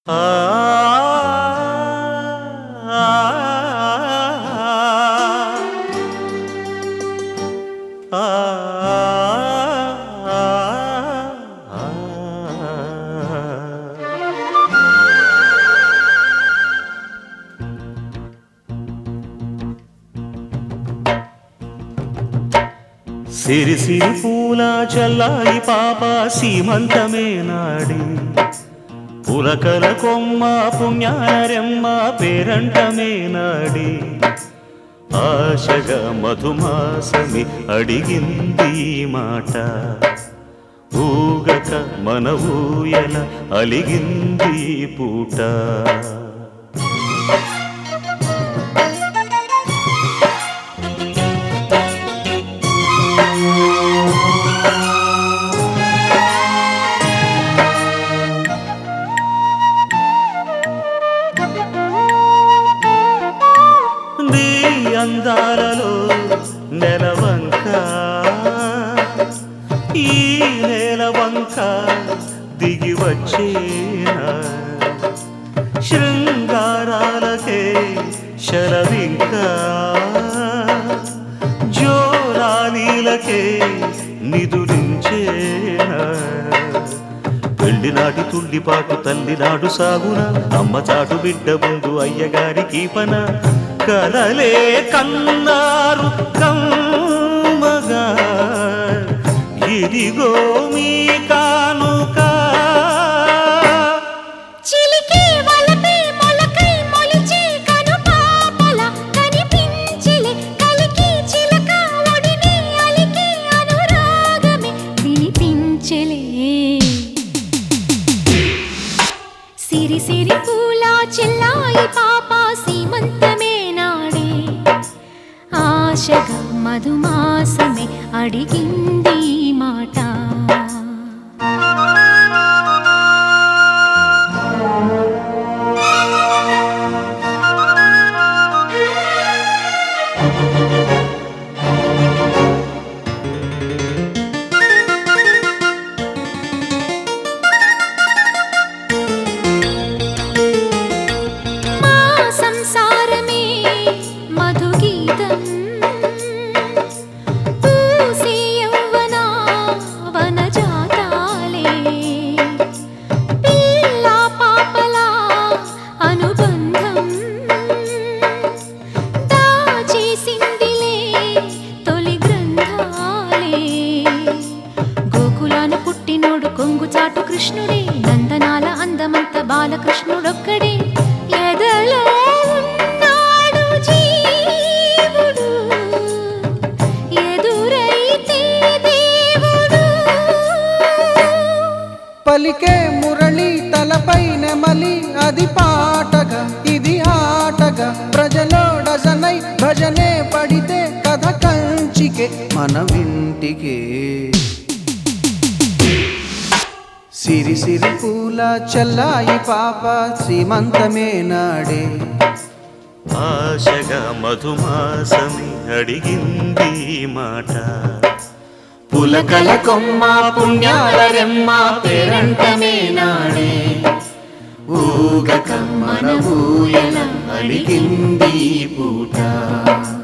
సిరిసిరి పూల చల్లాయి పాప సీమంతమే నాడి పులకల కొమ్మ పుణ్యారెమ్మ పేరంటమే నాడి ఆశగా మధుమాసమి అడిగింది ఈ మాట ఊగక మన ఊయల అలిగింది ఈ పూట నీ అందాలలో నెలవంక ఈ నెలవంక దిగి వచ్చేనా శృంగారాలకే శరవింక జోరాలీలకే నిదురించేనా పెళ్లినాటి తుల్లిపాటు తల్లినాడు సాగున అమ్మ చాటు బిడ్డ ముందు అయ్యగారికి పన కలలే కన్నారు కమ్మగా ఇదిగో మీ కానుక చిలికే వలపే మొలకై మొలిచే కను పాపల కనిపించెలే కలికి చిలక ఒడినే అలికే అనురాగమే వినిపించెలే సిరి సిరి పూల చెల్లాయి పాప సీమంతమే నాడే ఆశగా మధుమాసమే అడిగింది ఈ మాట మా సంసారమే మధుగీతం పూసే యౌవన వనజాతాలే పిల్ల పాపల అనుబంధం దాచేసిందిలే తొలి గ్రంథాలే గోకులాన పుట్టినోడు కొంగు చాటు కృష్ణుడే నందనాల అందమంత బాలకృష్ణుడొక్కడే ఎదలో ఉన్నాడు జీవుడు ఎదురైతే దేవుడు పలికే మురళి తలపై నెమలి అది పాటగా ఇది ఆటగా ప్రజలో డజనై భజనే పడితే కథ కంచికే మన వింటికే సిరి సిరి పూల చల్లాయి పాప శ్రీమంతమే నాడే ఆశగా మధుమాసమి అడిగింది ఈ మాట పులకల కొమ్మ పుణ్యాల రెమ్మ పేరంటమే నాడే ఊగక మన ఊయల అడిగింది ఈ పూట